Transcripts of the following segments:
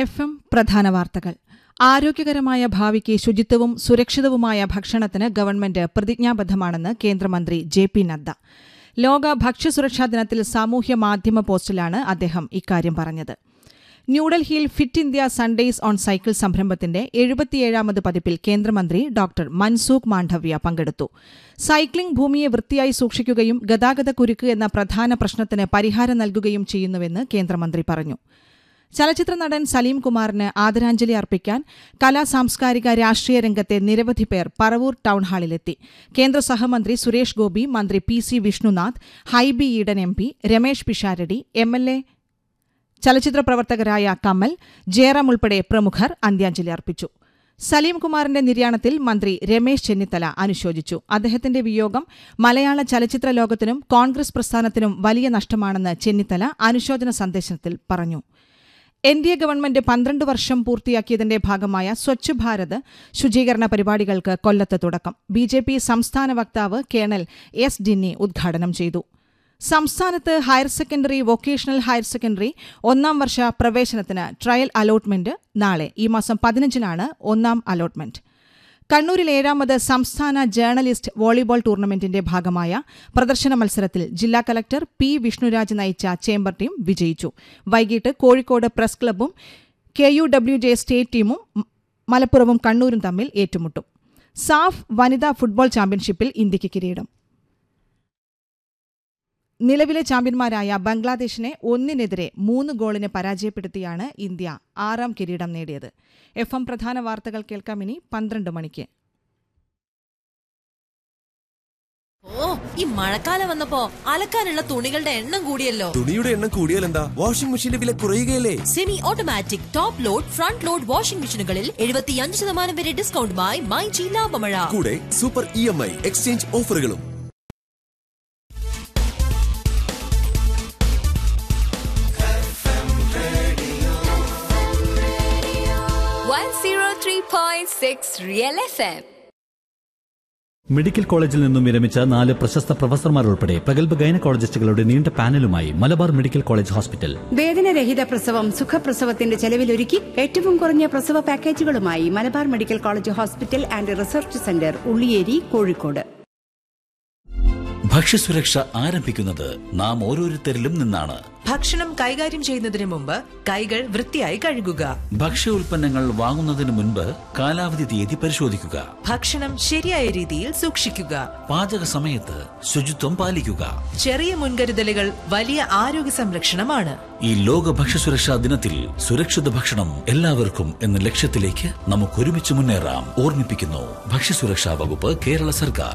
F M പ്രധാന വാർത്തകൾ ആരോഗ്യകരമായ ഭാവിക്ക് ശുചിത്വവും സുരക്ഷിതവുമായ ഭക്ഷണത്തിന് ഗവൺമെന്റ് പ്രതിജ്ഞാബദ്ധമാണെന്ന് കേന്ദ്രമന്ത്രി ജെ പി നദ്ദ ലോക ഭക്ഷ്യസുരക്ഷാ ദിനത്തിൽ സാമൂഹ്യ മാധ്യമ പോസ്റ്റിലാണ് അദ്ദേഹം ഇക്കാര്യം പറഞ്ഞത് ന്യൂഡൽഹിയിൽ fit India Sundays on cycle സംരംഭത്തിന്റെ എഴുപത്തിയേഴാമത് പതിപ്പിൽ കേന്ദ്രമന്ത്രി ഡോക്ടർ മൻസൂഖ് മാണ്ഡവ്യ പങ്കെടുത്തു സൈക്ലിംഗ് ഭൂമിയെ വൃത്തിയായി സൂക്ഷിക്കുകയും ഗതാഗത കുരുക്ക് എന്ന പ്രധാന പ്രശ്നത്തിന് പരിഹാരം നൽകുകയും ചെയ്യുന്നുവെന്ന് കേന്ദ്രമന്ത്രി പറഞ്ഞു ചലച്ചിത്ര നടൻ സലീം കുമാറിന് ആദരാഞ്ജലി അർപ്പിക്കാൻ കലാ സാംസ്കാരിക രാഷ്ട്രീയ രംഗത്തെ നിരവധി പേർ പറവൂർ ടൌൺഹാളിലെത്തി കേന്ദ്ര സഹമന്ത്രി സുരേഷ് ഗോപി മന്ത്രി P C Vishnunath Hibi Eden M P Ramesh Pisharody M L A ചലച്ചിത്ര പ്രവർത്തകരായ കമൽ ജയറാം ഉൾപ്പെടെ പ്രമുഖർ അന്ത്യാഞ്ജലി അർപ്പിച്ചു സലീം കുമാറിന്റെ നിര്യാണത്തിൽ മന്ത്രി രമേശ് ചെന്നിത്തല അനുശോചിച്ചു അദ്ദേഹത്തിന്റെ വിയോഗം മലയാള ചലച്ചിത്ര ലോകത്തിനും കോൺഗ്രസ് പ്രസ്ഥാനത്തിനും വലിയ നഷ്ടമാണെന്ന് ചെന്നിത്തല അനുശോചന സന്ദേശത്തിൽ പറഞ്ഞു എൻ ഡി എ ഗവൺമെന്റ് പന്ത്രണ്ട് വർഷം പൂർത്തിയാക്കിയതിന്റെ ഭാഗമായ സ്വച്ഛ് ഭാരത് ശുചീകരണ പരിപാടികൾക്ക് കൊല്ലത്ത് തുടക്കം ബി ജെ പി സംസ്ഥാന വക്താവ് കേണൽ എസ് ഡിന്നി ഉദ്ഘാടനം ചെയ്തു സംസ്ഥാനത്ത് higher secondary vocational higher secondary ഒന്നാം വർഷ പ്രവേശനത്തിന് ട്രയൽ അലോട്ട്മെന്റ് നാളെ ഈ മാസം പതിനഞ്ചിനാണ് ഒന്നാം അലോട്ട്മെന്റ് കണ്ണൂരിൽ ഏഴാമത് സംസ്ഥാന ജേർണലിസ്റ്റ് വോളിബോൾ ടൂർണമെന്റിന്റെ ഭാഗമായ പ്രദർശന മത്സരത്തിൽ ജില്ലാ കലക്ടർ പി വിഷ്ണുരാജ് നയിച്ച ചേംബർ ടീം വിജയിച്ചു വൈകിട്ട് കോഴിക്കോട് പ്രസ് ക്ലബ്ബും K U W J state ടീമും മലപ്പുറവും കണ്ണൂരും തമ്മിൽ ഏറ്റുമുട്ടും സാഫ് വനിതാ ഫുട്ബോൾ ചാമ്പ്യൻഷിപ്പിൽ ഇന്ത്യയ്ക്ക് കിരീടം നിലവിലെ ചാമ്പ്യന്മാരായ ബംഗ്ലാദേശിനെ ഒന്നിനെതിരെ മൂന്ന് ഗോളിന് പരാജയപ്പെടുത്തിയാണ് ഇന്ത്യ ആറാം കിരീടം നേടിയത് എഫ് എം പ്രധാന വാർത്തകൾ കേൾക്കാം ഇനി പന്ത്രണ്ട് മണിക്ക് ഓ ഈ മഴക്കാലം വന്നപ്പോ അലക്കാനുള്ള തുണികളുടെ എണ്ണം കൂടിയല്ലോ തുണിയുടെ എണ്ണം കൂടിയാൽ എന്താ വാഷിംഗ് മെഷീന്റെ വില കുറയുകയല്ലേ semi automatic top load front load washing മെഷീനുകളിൽ എഴുപത്തിയഞ്ച് ശതമാനം വരെ ഡിസ്കൗണ്ടുമായി മൈ ജി ലാഭമഴ കൂടെ super E M I exchange ഓഫറുകളും one zero three point six Real FM. മെഡിക്കൽ കോളേജിൽ നിന്നും വിരമിച്ച നാല് പ്രശസ്ത പ്രൊഫസർമാർ ഉൾപ്പെടെ പ്രഗത്ഭ ഗൈനക്കോളജിസ്റ്റുകളുടെ നീണ്ട പാനലുമായി മലബാർ മെഡിക്കൽ കോളേജ് ഹോസ്പിറ്റൽ വേദനരഹിത പ്രസവം സുഖപ്രസവത്തിന്റെ ചെലവിലൊരുക്കി ഏറ്റവും കുറഞ്ഞ പ്രസവ പാക്കേജുകളുമായി Malabar medical college hospital and research centre Ulliyeri Kozhikode ഭക്ഷ്യസുരക്ഷ ആരംഭിക്കുന്നത് നാം ഓരോരുത്തരിലും നിന്നാണ് ഭക്ഷണം കൈകാര്യം ചെയ്യുന്നതിന് മുമ്പ് കൈകൾ വൃത്തിയായി കഴുകുക ഭക്ഷ്യ ഉൽപ്പന്നങ്ങൾ വാങ്ങുന്നതിന് മുൻപ് കാലാവധി തീയതി പരിശോധിക്കുക ഭക്ഷണം ശരിയായ രീതിയിൽ സൂക്ഷിക്കുക പാചക സമയത്ത് ശുചിത്വം പാലിക്കുക ചെറിയ മുൻകരുതലുകൾ വലിയ ആരോഗ്യ സംരക്ഷണമാണ് ഈ ലോക ഭക്ഷ്യസുരക്ഷാ ദിനത്തിൽ സുരക്ഷിത ഭക്ഷണം എല്ലാവർക്കും എന്ന ലക്ഷ്യത്തിലേക്ക് നമുക്ക് ഒരുമിച്ച് മുന്നേറാം ഓർമ്മിപ്പിക്കുന്നു ഭക്ഷ്യസുരക്ഷാ വകുപ്പ് കേരള സർക്കാർ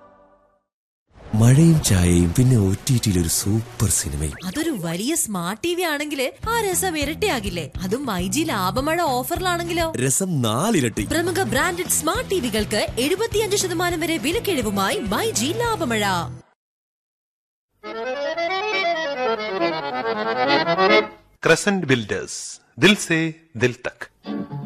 മഴയും ചായയും പിന്നെ ഒ ടി ടിയിൽ ഒരു സൂപ്പർ സിനിമയും അതൊരു വലിയ സ്മാർട്ട് ടി വി ആണെങ്കിൽ ആ രസം ഇരട്ടിയാകില്ലേ അതും മൈ ജി ലാഭമഴ ഓഫറിലാണെങ്കിലോ രസം നാലിരട്ടി പ്രമുഖ ബ്രാൻഡഡ് സ്മാർട്ട് ടിവികൾക്ക് എഴുപത്തിയഞ്ച് ശതമാനം വരെ വിലക്കിഴിവുമായി മൈ ജി ലാഭമഴ Crescent Builders. दिल से दिल तक